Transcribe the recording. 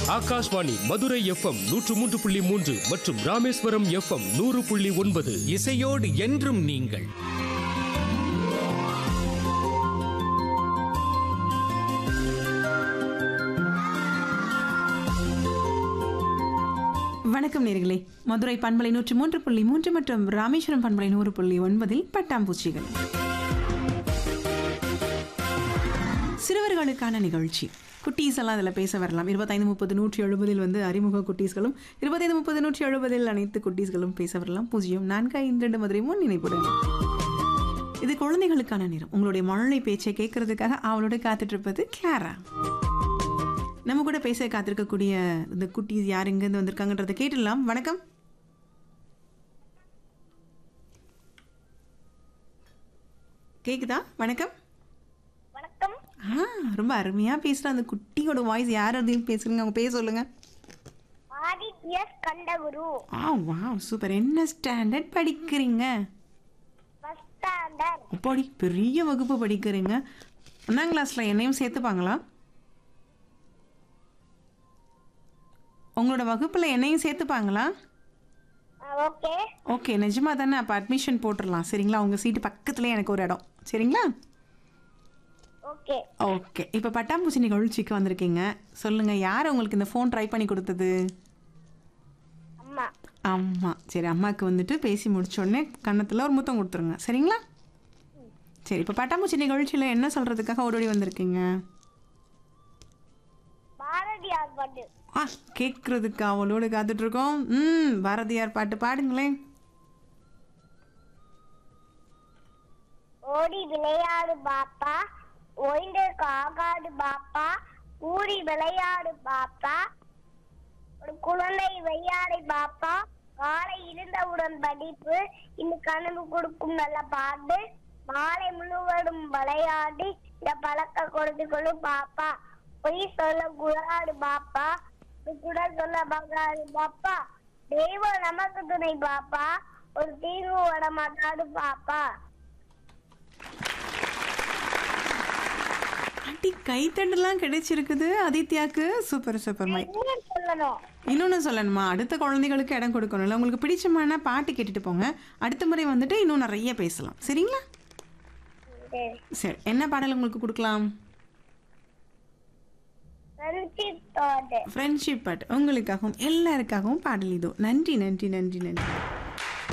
Akashvani Madurai FM நூற்று மூன்று புள்ளி மூன்று மற்றும் ராமேஸ்வரம் எஃப்எம் நூறு புள்ளி ஒன்பது இசையோடு என்றும் நீங்கள் வணக்கம் நேர்களே மதுரை பண்பலை நூற்று மூன்று புள்ளி மூன்று மற்றும் ராமேஸ்வரம் பண்பலை நூறு புள்ளி ஒன்பதில் பட்டாம்பூச்சிகள் சிறுவர்களுக்கான நிகழ்ச்சி குட்டீஸ் எல்லாம் அதில் பேச வரலாம் இருபத்தைந்து முப்பது நூற்றி எழுபதில் வந்து அறிமுக குட்டீஸ்களும் இருபத்தைந்து முப்பது நூற்றி எழுபதில் அனைத்து குட்டீஸ்களும் பேச வரலாம் பூஜ்ஜியம் நான்கு ஐந்து ரெண்டு மதுரை முன் நினைப்புடன் இது குழந்தைகளுக்கான நேரம் உங்களுடைய மழலை பேச்சை கேட்கறதுக்காக அவளோட காத்துட்டு இருப்பது கிளாரா நம்ம கூட பேச காத்திருக்கக்கூடிய இந்த குட்டீஸ் யார் எங்கேருந்து வந்திருக்காங்கன்றதை கேட்டுடலாம் வணக்கம் கேக்குதா வணக்கம் வணக்கம் ஆ ரொம்ப அருமையா பேசுற அந்த குட்டியோட வாய்ஸ் யார் அதையும் பேசுறீங்க அவங்க பேச சொல்லுங்க ஆதித்யஸ் கண்டகுரு ஆ வா சூப்பர் என்ன ஸ்டாண்டர்ட் படிக்கிறீங்க ஃபர்ஸ்ட் ஸ்டாண்டர்ட் அப்பாடி பெரிய வகுப்பு படிக்கிறீங்க ஒன்றாம் கிளாஸ்ல என்னையும் சேர்த்துப்பாங்களா உங்களோட வகுப்புல என்னையும் சேர்த்துப்பாங்களா ஓகே ஓகே நிஜமா தானே அப்போ அட்மிஷன் போட்டுடலாம் சரிங்களா உங்கள் சீட்டு பக்கத்துலேயே எனக்கு ஒரு இடம் சரிங்களா ஓகே ஓகே இப்போ பட்டாம்பூச்சி நிகழ்ச்சிக்கு வந்திருக்கீங்க சொல்லுங்கள் யார் உங்களுக்கு இந்த ஃபோன் ட்ரை பண்ணி கொடுத்தது அம்மா அம்மா சரி அம்மாவுக்கு வந்துட்டு பேசி முடிச்ச உடனே கன்னத்தில் ஒரு முத்தம் கொடுத்துருங்க சரிங்களா சரி இப்போ பட்டாம்பூச்சி நிகழ்ச்சியில் என்ன சொல்கிறதுக்காக ஓடோடி வந்திருக்கீங்க பாரதியார் பாட்டு ஆ கேட்குறதுக்கு அவளோடு காத்துட்ருக்கோம் ம் பாரதியார் பாட்டு பாடுங்களேன் ஓடி விளையாடு பாப்பா ஓய்ந்ததுக்கு ஆகாது பாப்பா ஊடி விளையாடு பாப்பா ஒரு குழந்தை விளையாடை பாப்பா காலை இருந்தவுடன் படிப்பு இன்னும் கனவு கொடுக்கும் நல்ல பாட்டு மாலை முழுவதும் விளையாடி இந்த பழக்க கொடுத்து கொடு பாப்பா பொய் சொல்ல குழாடு பாப்பா கூட சொல்ல பகாது பாப்பா தெய்வம் நமக்கு துணை பாப்பா ஒரு தீர்வு வர மாட்டாடு பாப்பா அடி கைத்தண்டெல்லாம் கிடைச்சிருக்குது ஆதித்யாக்கு சூப்பர் சூப்பர் மை என்ன சொல்லணும் இன்னொன்று சொல்லணுமா அடுத்த குழந்தைகளுக்கு இடம் கொடுக்கணும்ல உங்களுக்கு பிடிச்சமான பாட்டு கேட்டுட்டு போங்க அடுத்த முறை வந்துட்டு இன்னும் நிறைய பேசலாம் சரிங்களா சரி சரி என்ன பாடல் உங்களுக்கு கொடுக்கலாம் ஃப்ரெண்ட்ஷிப் தாட் ஃப்ரெண்ட்ஷிப் பாட்டு உங்களுக்காகவும் எல்லாருக்காகவும் பாடல் இதோ நன்றி நன்றி நன்றி நன்றி